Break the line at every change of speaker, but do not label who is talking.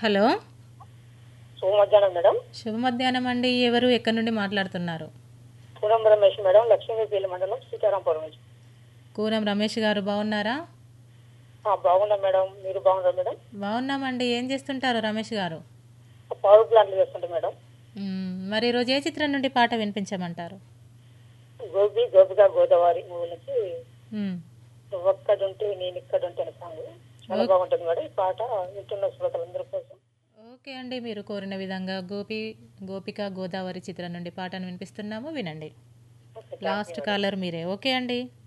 hello
శుభ మధ్యాహ్నం madam
శుభ మధ్యాహ్నం అండి ఎవరు ఎక్కడి నుండి మాట్లాడుతున్నారు
పూనం రమేష్ మేడం లక్ష్మీపల్లి మండలం సీతారాంపురం నుంచి
కూరం రమేష్ గారు బాగున్నారా
ఆ, బాగున్నా మేడం మీరు బాగున్నారు మేడం
బాగున్నామండి ఏం చేస్తుంటారు రమేష్ గారు
పవర్ ప్లాంట్లు చేస్తుంటే మేడం
మ్మ్, మరి ఈరోజు ఏ చిత్రం నుండి పాట వినిపించమంటారు
గోపి గోపిక గోదావరి మూవీ నుంచి
మ్మ్,
నువ్వు ఒక్కడుంటే నేను ఇక్కడుంటే అనే సాంగ్ చాలా బాగుంటుంది మేడం ఈ పాట వింటున్న శ్రోతలందరి కోసం
ఓకే అండి మీరు కోరిన విధంగా గోపి గోపిక గోదావరి చిత్రం నుండి పాటను వినిపిస్తున్నాము వినండి
ఓకే,
లాస్ట్ కాలర్ మీరే ఓకే అండి